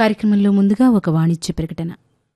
కార్యక్రమంలో ముందుగా ఒక వాణిజ్య ప్రకటన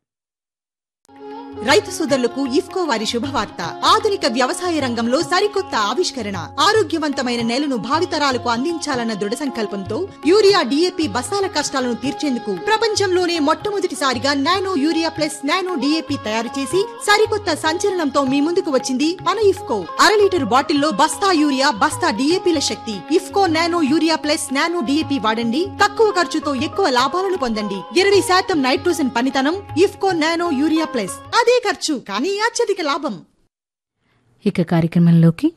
రైతు సోదరులకు ఇఫ్కో వారి శుభవార్త ఆధునిక వ్యవసాయ రంగంలో సరికొత్త ఆవిష్కరణ ఆరోగ్యవంతమైన నేలను భావితరాలకు అందించాలన్న దృఢ సంకల్పంతో యూరియా డిఏపి బస్తాల కష్టాలను తీర్చేందుకు ప్రపంచంలోనే మొట్టమొదటిసారిగా nano urea plus nano DAP తయారు చేసి సరికొత్త సంచలనంతో మీ ముందుకు వచ్చింది మన ఇఫ్కో అర లీటర్ బాటిల్లో బస్తా యూరియా బస్తా డిఏపిల శక్తి IFFCO nano urea plus nano DAP వాడండి తక్కువ ఖర్చుతో ఎక్కువ లాభాలను పొందండి ఇరవై శాతం నైట్రోజన్ పనితనం ఇఫ్కో నానో యూరియా ప్లస్ అదే ఖర్చు కానీ అత్యధిక లాభం ఇక కార్యక్రమంలోకి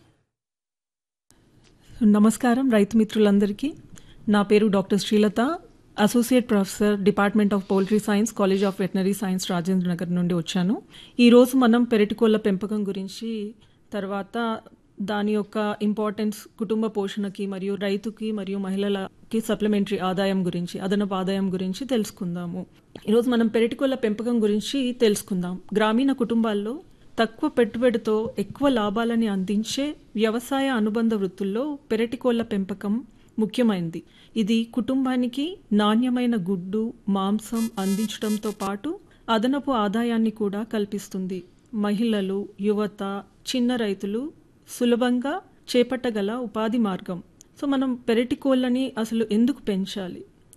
నమస్కారం రైతు మిత్రులందరికీ నా పేరు doctor Srilatha associate professor department of poultry science college of veterinary science Rajendra Nagar నుండి వచ్చాను ఈరోజు మనం పెరటికోళ్ళ పెంపకం గురించి తర్వాత దాని యొక్క ఇంపార్టెన్స్ కుటుంబ పోషణకి మరియు రైతుకి మరియు మహిళలకి సప్లిమెంటరీ ఆదాయం గురించి అదనపు ఆదాయం గురించి తెలుసుకుందాము ఈరోజు మనం పెరటికోళ్ళ పెంపకం గురించి తెలుసుకుందాం గ్రామీణ కుటుంబాల్లో తక్కువ పెట్టుబడితో ఎక్కువ లాభాలని అందించే వ్యవసాయ అనుబంధ వృత్తుల్లో పెరటికోళ్ల పెంపకం ముఖ్యమైనది ఇది కుటుంబానికి నాణ్యమైన గుడ్డు మాంసం అందించడంతో పాటు అదనపు ఆదాయాన్ని కూడా కల్పిస్తుంది మహిళలు యువత చిన్న రైతులు సులభంగా చేపట్టగల ఉపాధి మార్గం సో మనం పెరటి కోళ్ళని అసలు ఎందుకు పెంచాలి